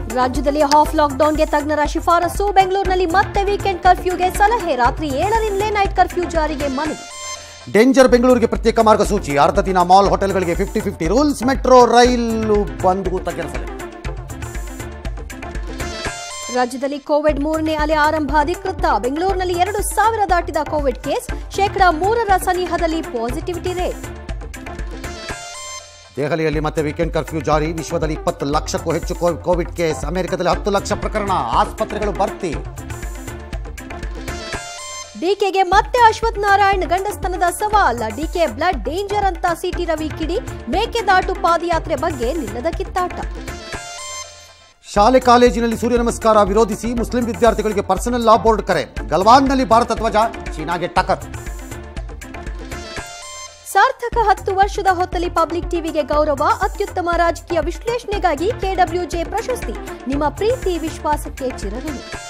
ರಾಜ್ಯದಲ್ಲಿ ಹಾಫ್ ಲಾಕ್ಡೌನ್ಗೆ ತಜ್ಞರ ಶಿಫಾರಸು ಬೆಂಗಳೂರಿನಲ್ಲಿ ಮತ್ತೆ ವೀಕೆಂಡ್ ಕರ್ಫ್ಯೂಗೆ ಸಲಹೆ ರಾತ್ರಿ ಏಳರಿಂದಲೇ ನೈಟ್ ಕರ್ಫ್ಯೂ ಜಾರಿಗೆ ಮನವಿ ಡೇಂಜರ್ ಬೆಂಗಳೂರಿಗೆ ಪ್ರತ್ಯೇಕ ಮಾರ್ಗಸೂಚಿ ಅರ್ಧ ದಿನ ಮಾಲ್ ಹೋಟೆಲ್ಗಳಿಗೆ ಫಿಫ್ಟಿ ಫಿಫ್ಟಿ ರೂಲ್ಸ್ ಮೆಟ್ರೋ ರೈಲು ಬಂದ್ಗೂ ತಗ್ಗಿರಸಲಿ ರಾಜ್ಯದಲ್ಲಿ ಕೋವಿಡ್ ಮೂರನೇ ಅಲೆ ಆರಂಭ ಅಧಿಕೃತ ಬೆಂಗಳೂರಿನಲ್ಲಿ ಎರಡು ಸಾವಿರ ದಾಟಿದ ಕೋವಿಡ್ ಕೇಸ್ ಶೇಕಡಾ ಮೂರರ ಸನಿಹದಲ್ಲಿ ಪಾಸಿಟಿವಿಟಿ ರೇಟ್ ದೆಹಲಿಯಲ್ಲಿ ಮತ್ತೆ ವೀಕೆಂಡ್ ಕರ್ಫ್ಯೂ ಜಾರಿ ವಿಶ್ವದಲ್ಲಿ ಇಪ್ಪತ್ತು ಲಕ್ಷಕ್ಕೂ ಹೆಚ್ಚು ಕೋ- ಕೋವಿಡ್ ಕೇಸ್ ಅಮೆರಿಕದಲ್ಲಿ ಹತ್ತು ಲಕ್ಷ ಪ್ರಕರಣ ಆಸ್ಪತ್ರೆಗಳು ಭರ್ತಿ ಡಿಕೆಗೆ ಮತ್ತೆ ಅಶ್ವಥ್ ನಾರಾಯಣ್ ಗಂಡಸ್ತನದ ಸವಾಲ್ ಡಿಕೆ ಬ್ಲಡ್ ಡೇಂಜರ್ ಅಂತ ಸಿಟಿ ರವಿ ಕಿಡಿ ಮೇಕೆದಾಟು ಪಾದಯಾತ್ರೆ ಬಗ್ಗೆ ನಿಲ್ಲದ ಕಿತ್ತಾಟ ಶಾಲೆ ಕಾಲೇಜಿನಲ್ಲಿ ಸೂರ್ಯ ನಮಸ್ಕಾರ ವಿರೋಧಿಸಿ ಮುಸ್ಲಿಂ ವಿದ್ಯಾರ್ಥಿಗಳಿಗೆ ಪರ್ಸನಲ್ ಲಾ ಬೋರ್ಡ್ ಕರೆ ಗಲ್ವಾನ್ನಲ್ಲಿ ಭಾರತ ಧ್ವಜ ಚೀನಾಗೆ ಟಕರ್ ಸಾರ್ಥಕ ಹತ್ತು ವರ್ಷದ ಹೊತ್ತಲ್ಲಿ ಪಬ್ಲಿಕ್ ಟಿವಿಗೆ ಗೌರವ ಅತ್ಯುತ್ತಮ ರಾಜಕೀಯ ವಿಶ್ಲೇಷಣೆಗಾಗಿ ಕೆಡಬ್ಲ್ಯೂಜೆ ಪ್ರಶಸ್ತಿ ನಿಮ್ಮ ಪ್ರೀತಿ ವಿಶ್ವಾಸಕ್ಕೆ ಚಿರಋಣಿ